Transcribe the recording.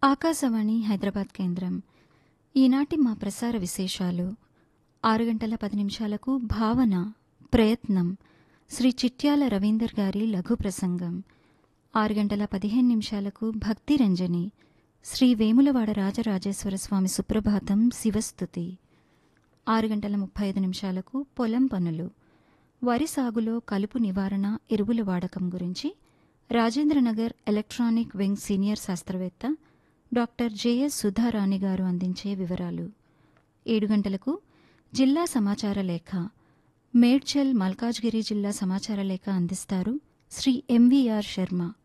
ఆకాశవాణి హైదరాబాద్ కేంద్రం ఈనాటి మా ప్రసార విశేషాలు ఆరు గంటల పది నిమిషాలకు భావన ప్రయత్నం శ్రీ చిట్యాల రవీందర్ గారి లఘు ప్రసంగం ఆరు గంటల పదిహేను నిమిషాలకు భక్తి రంజని శ్రీ వేములవాడ రాజరాజేశ్వర స్వామి సుప్రభాతం శివస్థుతి ఆరు గంటల ముప్పై ఐదు నిమిషాలకు పొలం పనులు వరి సాగులో కలుపు నివారణ ఎరువుల వాడకం గురించి రాజేంద్రనగర్ ఎలక్ట్రానిక్ వింగ్ సీనియర్ శాస్త్రవేత్త డాక్టర్ జేఎస్ సుధారాణి గారు అందించే వివరాలు ఏడు గంటలకు జిల్లా సమాచార లేఖ మేడ్చల్ మల్కాజ్గిరి జిల్లా సమాచార లేఖ అందిస్తారు శ్రీ ఎంవీఆర్ శర్మ